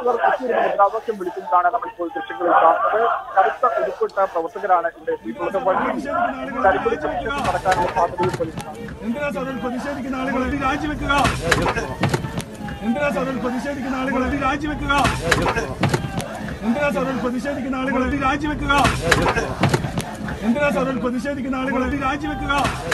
പ്രവർത്തകർ ഒത്തിരി മുദ്രാവാക്യം വിളിക്കുന്നതാണ് നമ്മളിപ്പോൾ ദൃശ്യങ്ങളിൽ കാണുന്നത് കടുത്ത ഉരുപ്പിട്ട പ്രവർത്തകരാണ് ഇവിടെ എത്തിയിട്ടുള്ളത് വലിയ കരിപ്പിടിച്ച വിഷയത്തിൽ നടക്കാനുള്ള സാധ്യതയും പോലീസ് കാണുന്നു. എന്തിനാ സാർ അതിൽ പ്രതിഷേധിക്കുന്ന ആളുകൾ അത് രാജിവെക്കുക എന്തിനാ സാർ അതിൽ പ്രതിഷേധിക്കുന്ന ആളുകൾ അത് രാജിവെക്കുക എന്തിനാ സാർ അതിൽ പ്രതിഷേധിക്കുന്ന ആളുകൾ അത് രാജിവെക്കുക എന്തിനാ സാർ അതിൽ പ്രതിഷേധിക്കുന്ന ആളുകൾ അത് രാജിവെക്കുക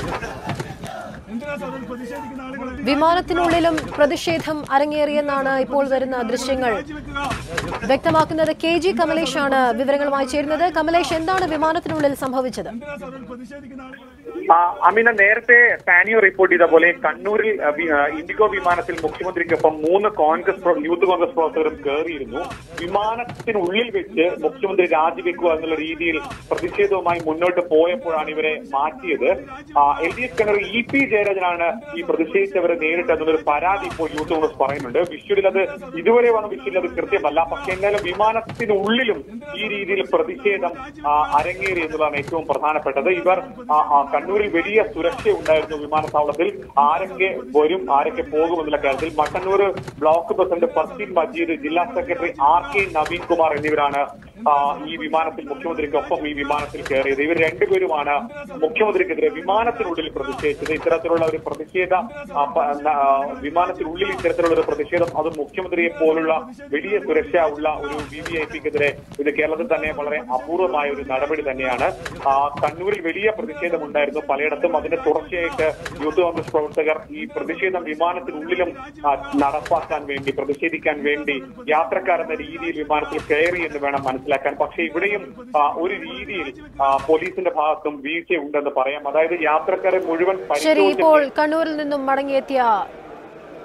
എന്തിനാ സാർ അതിൽ പ്രതിഷേധിക്കുന്ന ആളുകൾ അത് വിമാനത്തിനുള്ളിലും പ്രതിഷേധം അരങ്ങേറിയെന്നാണ് ഇപ്പോൾ വരുന്ന ദൃശ്യങ്ങൾ രാജിവെക്കുക വ്യക്തമാക്കുന്നത് കെ ജി കമലേഷാണ് വിവരങ്ങളുമായി ചേരുന്നത് കമലേഷ് എന്താണ് വിമാനത്തിനുള്ളിൽ സംഭവിച്ചത് എന്തിനാ സാർ അതിൽ പ്രതിഷേധിക്കുന്ന ആളുകൾ ആ, അമിന നേരത്തെ പാനിയോ റിപ്പോർട്ട് ചെയ്ത പോലെ കണ്ണൂരിൽ ആ, വി- ആ, ഇൻഡിഗോ വിമാനത്തിൽ മുഖ്യമന്ത്രിക്കൊപ്പം മൂന്ന് കോൺഗ്രസ് പ്രവ- യൂത്ത് കോൺഗ്രസ് പ്രവർത്തകരും കയറിയിരുന്നു വിമാനത്തിനുള്ളിൽ വെച്ച് മുഖ്യമന്ത്രി രാജിവെക്കുക എന്നുള്ള രീതിയിൽ പ്രതിഷേധവുമായി മുന്നോട്ട് പോയപ്പോഴാണ് ഇവരെ മാറ്റിയത് L D F Kannur E P ജയരാജനാണ് ഈ പ്രതിഷേധിച്ചവരെ നേരിട്ടെന്നുള്ളൊരു പരാതി ഇപ്പോൾ യൂത്ത് കോൺഗ്രസ് പറയുന്നുണ്ട് വിഷ്വലിൽ അത് ഇതുവരെ വന്ന വിഷ്വലിൽ അത് കൃത്യമല്ല പക്ഷെ എന്നാലും വിമാനത്തിനുള്ളിലും ഈ രീതിയിൽ പ്രതിഷേധം ആ, അരങ്ങേറി എന്നുള്ളതാണ് ഏറ്റവും പ്രധാനപ്പെട്ടത് ഇവർ ആ, ആ, കണ്ണൂരിൽ വലിയ സുരക്ഷ ഉണ്ടായിരുന്നു വിമാനത്താവളത്തിൽ ആരൊക്കെ വരും ആരൊക്കെ പോകും എന്നുള്ള കാര്യത്തിൽ മട്ടന്നൂർ ബ്ലോക്ക് പ്രസിഡന്റ് ഫർസീൻ മജീദ് ജില്ലാ secretary R K Naveen Kumar എന്നിവരാണ് ആ, ഈ വിമാനത്തിൽ മുഖ്യമന്ത്രിക്കൊപ്പം ഈ വിമാനത്തിൽ കയറിയത് ഇവർ രണ്ടുപേരുമാണ് മുഖ്യമന്ത്രിക്കെതിരെ വിമാനത്തിനുള്ളിൽ പ്രതിഷേധിച്ചത് ഇത്തരത്തിലുള്ള ഒരു പ്രതിഷേധ ആ, പ- ന- ആ, വിമാനത്തിനുള്ളിൽ ഇത്തരത്തിലുള്ള ഒരു പ്രതിഷേധം അത് മുഖ്യമന്ത്രിയെ പോലുള്ള വലിയ സുരക്ഷ ഉള്ള ഒരു വി വി ഐ പിക്കെതിരെ ഇത് കേരളത്തിൽ തന്നെ വളരെ അപൂർവമായ ഒരു നടപടി തന്നെയാണ് ആ, കണ്ണൂരിൽ വലിയ പ്രതിഷേധം ഉണ്ടായിരുന്നു പലയിടത്തും അതിന്റെ തുടർച്ചയായിട്ട് യൂത്ത് കോൺഗ്രസ് പ്രവർത്തകർ ഈ പ്രതിഷേധം വിമാനത്തിനുള്ളിലും ആ, നടപ്പാക്കാൻ വേണ്ടി പ്രതിഷേധിക്കാൻ വേണ്ടി യാത്രക്കാരെന്ന രീതിയിൽ വിമാനത്തിൽ കയറി എന്ന് വേണം മനസ്സിലാക്കാൻ പക്ഷേ ഇവിടെയും ആ, ഒരു രീതിയിൽ ആ, പോലീസിന്റെ ഭാഗത്തും വീഴ്ച ഉണ്ടെന്ന് പറയാം അതായത് യാത്രക്കാരെ മുഴുവൻ ശരി പരിശോധിച്ച് ഇപ്പോൾ കണ്ണൂരിൽ നിന്നും മടങ്ങിയെത്തിയ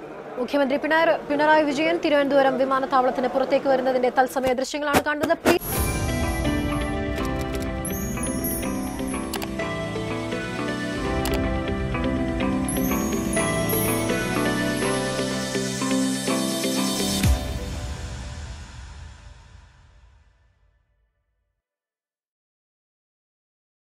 മുഖ്യമന്ത്രി പിണറായി പിണറായി വിജയൻ തിരുവനന്തപുരം വിമാനത്താവളത്തിന് പുറത്തേക്ക് വരുന്നതിന്റെ തത്സമയ ദൃശ്യങ്ങളാണ് കാണുന്നത് പ്ലീസ്